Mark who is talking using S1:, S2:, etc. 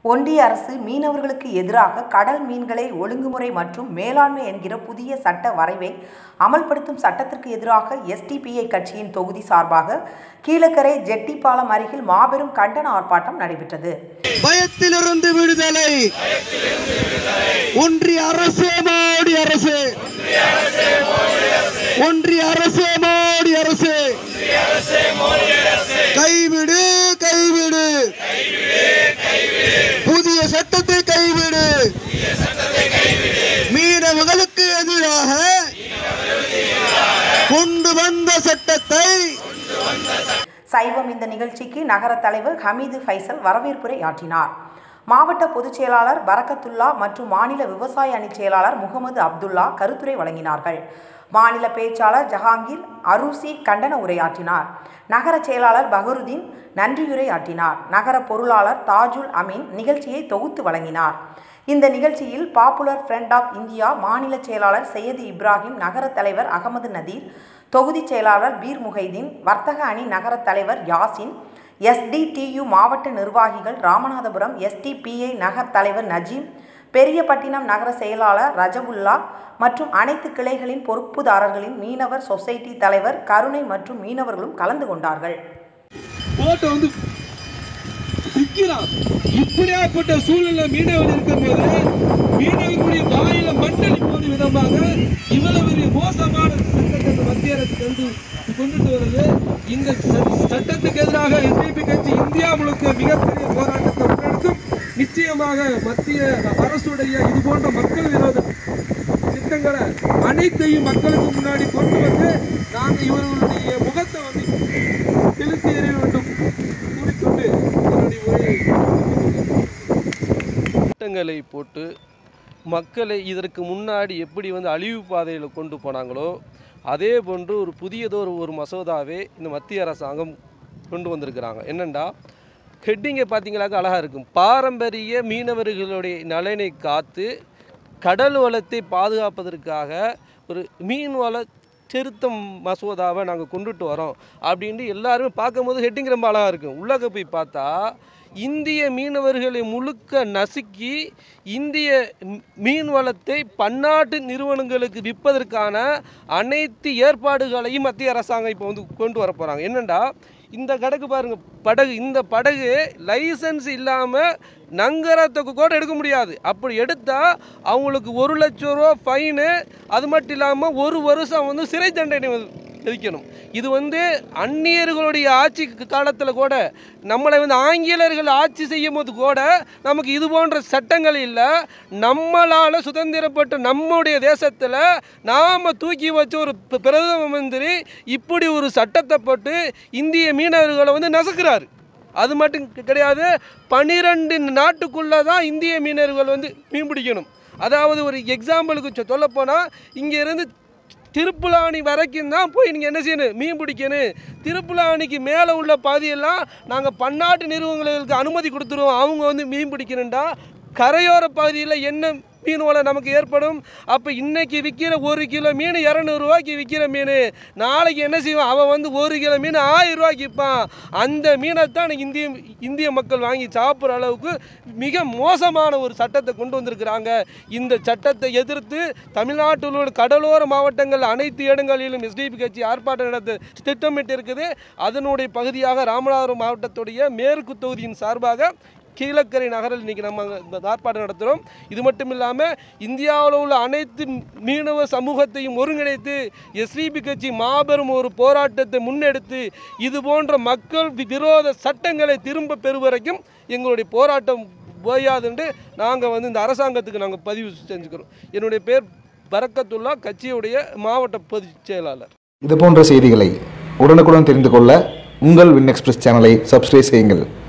S1: ஒன்றிய அரசு மீனவர்களுக்கு எதிராக கடல் மீன்களை ஒழுங்குமுறை மற்றும் மேலாண்மை என்கிற புதிய சட்ட வரைவை அமல்படுத்தும் சட்டத்திற்கு எதிராக எஸ்டிபிஐ கட்சியின் தொகுதி சார்பாக கீழக்கரை ஜெட்டிப்பாலம் அருகில் மாபெரும் கண்டன ஆர்ப்பாட்டம் நடைபெற்றது
S2: பயத்திலிருந்து விடுதலை ஒன்றிய அரசு மோடி அரசு ஒன்றிய அரசு மோடி அரசு கைவிடு கைவிடு புதிய சட்டத்தை கைவிடு மீனவர்களுக்கு எதிராக கொண்டு வந்த சட்டத்தை
S1: சைவம் இந்த நிகழ்ச்சிக்கு நகர தலைவர் ஹமீது ஃபைசல் வரவேற்புரை ஆற்றினார் மாவட்ட பொதுச் செயலாளர் பரக்கத்துல்லா மற்றும் மாநில விவசாய அணி செயலாளர் முகமது அப்துல்லா கருத்துரை வழங்கினார்கள் மாநில பேச்சாளர் ஜஹாங்கீர் அரூசி கண்டன உரையாற்றினார் நகர செயலாளர் பகருதீன் நன்றியுரை ஆற்றினார் நகர பொருளாளர் தாஜுல் அமீன் நிகழ்ச்சியை தொகுத்து வழங்கினார் இந்த நிகழ்ச்சியில் பாப்புலர் ஃப்ரண்ட் ஆஃப் இந்தியா மாநில செயலாளர் சையது இப்ராஹிம் நகர தலைவர் அகமது நதீர் தொகுதி செயலாளர் பீர் முஹைதீன் வர்த்தக அணி நகர தலைவர் யாசின் எஸ்டிடியு மாவட்ட நிர்வாகிகள் ராமநாதபுரம் எஸ்டிபிஐ நகர் தலைவர் நஜீம் பெரியபட்டினம் நகர செயலாளர் ரஜபுல்லா மற்றும் அனைத்து கிளைகளின் பொறுப்புதாரர்களின் மீனவர் சொசைட்டி தலைவர் கருணை மற்றும் மீனவர்களும் கலந்து கொண்டார்கள்
S3: போட்டை வந்து விற்கிறான் இப்படியாப்பட்ட சூழ்நிலை மீனவர் இருக்கும்போது மீனவர்களுடைய வாயில மண்ணளி போடும் விதமாக இவ்வளவு பெரிய மோசமான சட்டத்தை இந்த மத்திய அரசு கொண்டு கொண்டுட்டு வருது இந்த ச- சட்டத்துக்கு எதிராக எஸ்டிபி கட்சி இந்தியா முழுக்க மிகப்பெரிய போராட்டத்தை முன்னெடுக்கும் நிச்சயமாக மத்திய அரசுடைய இது போன்ற மக்கள் விரோத திட்டங்களை அனைத்தையும் மக்களுக்கு முன்னாடி கொண்டு வந்து நாங்கள் இவர்களுடைய முகத்தை வந்து செலுத்தி எறிய வேண்டும் கூறிக்கொண்டு என்னுடைய உரையை
S4: திட்டங்களை போட்டு மக்களை இதற்கு முன்னாடி எப்படி வந்து அழிவு பாதையில் கொண்டு போனாங்களோ அதே போன்று ஒரு புதியதொரு ஒரு மசோதாவே இந்த மத்திய அரசாங்கம் கொண்டு வந்திருக்கிறாங்க என்னென்னா ஹெட்டிங்கை பார்த்தீங்களாக்க அழகாக இருக்கும் பாரம்பரிய மீனவர்களுடைய நலனை காத்து கடல் வளத்தை பாதுகாப்பதற்காக ஒரு மீன் வள திருத்தம் மசோதாவை நாங்கள் கொண்டுட்டு வரோம் அப்படின்ட்டு எல்லாருமே பார்க்கும்போது ஹெட்டிங் ரொம்ப அழகாக இருக்கும் உள்ளக போய் பார்த்தா இந்திய மீனவர்களை முழுக்க நசுக்கி இந்திய மீ- மீன் வளத்தை பன்னாட்டு நிறுவனங்களுக்கு விற்பதற்கான அனைத்து ஏற்பாடுகளையும் மத்திய அரசாங்கம் இப்போ வந்து கொண்டு வர போகிறாங்க என்னென்னா இந்த கடைக்கு பாருங்க படகு இந்த படகு லைசன்ஸ் இல்லாமல் நங்கரத்துக்கு கூட எடுக்க முடியாது அப்படி எடுத்தால் அவங்களுக்கு ஒரு லட்சம் ரூபா ஃபைனு அது மட்டும் இல்லாமல் ஒரு வருஷம் வந்து சிறை தண்டனை வந்து விதிக்கணும் இது வந்து அந்நியர்களுடைய ஆட்சி காலத்தில் கூட நம்மளை வந்து ஆங்கிலேயர்கள் ஆட்சி செய்யும் போது கூட நமக்கு இது போன்ற சட்டங்கள் இல்லை நம்மளால் சுதந்திரப்பட்ட நம்முடைய தேசத்தில் நாம் தூக்கி வச்ச ஒரு பி- பிரதம மந்திரி இப்படி ஒரு சட்டத்தை போட்டு இந்திய மீனவர்களை வந்து நசுக்கிறாரு அது மட்டும் கி- கிடையாது பனிரெண்டு நாட்டுக்குள்ளே தான் இந்திய மீனவர்கள் வந்து மீன் பிடிக்கணும் அதாவது ஒரு எக்ஸாம்பிளுக்கு சொல்லப்போனால் இங்கே இருந்து திருப்புலானி வரைக்கும் தான் போய் நீங்கள் என்ன செய்யணும் மீன் பிடிக்கணும் திருப்புலானிக்கு மேலே உள்ள பாதியெல்லாம் நாங்கள் பன்னாட்டு நிறுவனங்களுக்கு அனுமதி கொடுத்துருவோம் அவங்க வந்து மீன் பிடிக்கணுண்டா கரையோர பகுதியில் என்ன மீன் வளம் நமக்கு ஏற்படும் அப்போ இன்னைக்கு விற்கிற ஒரு கிலோ மீன் இரநூறுவாய்க்கு விற்கிற மீன் நாளைக்கு என்ன செய்வான் அவன் வந்து ஒரு கிலோ மீன் ஆயிரம் ரூபாய்க்கு விற்பான் அந்த மீனை தான் இன்னைக்கு இந்திய இந்திய மக்கள் வாங்கி சாப்பிட்ற அளவுக்கு மிக மோசமான ஒரு சட்டத்தை கொண்டு வந்திருக்கிறாங்க இந்த சட்டத்தை எதிர்த்து தமிழ்நாட்டில் உள்ள கடலோர மாவட்டங்கள் அனைத்து இடங்களிலும் எஸ்டிபி கட்சி ஆர்ப்பாட்டம் நடத்த திட்டமிட்டு இருக்குது அதனுடைய பகுதியாக ராமநாதபுரம் மாவட்டத்துடைய மேற்கு தொகுதியின் சார்பாக கீழக்கரை நகரில் இன்றைக்கி நம்ம அங்க இந்த ஆர்ப்பாட்டம் நடத்துகிறோம் இது மட்டும் இல்லாமல் இந்தியாவில் உள்ள அனைத்து மீனவ சமூகத்தையும் ஒருங்கிணைத்து எஸ்டிபி கட்சி மாபெரும் ஒரு போராட்டத்தை முன்னெடுத்து இது போன்ற மக்கள் வி- விரோத சட்டங்களை திரும்ப பெறும் வரைக்கும் எங்களுடைய போராட்டம் ஓயாதுன்ட்டு நாங்கள் வந்து இந்த அரசாங்கத்துக்கு நாங்கள் பதிவு செஞ்சுக்கிறோம் என்னுடைய பேர் பரக்கத்துல்லா கட்சியுடைய மாவட்ட பொதுச் செயலாளர்
S5: இது போன்ற செய்திகளை உடனுக்குடன் தெரிந்து கொள்ள உங்கள் வின் எக்ஸ்பிரஸ் சேனலை சப்ஸ்கிரைப் செய்யுங்கள்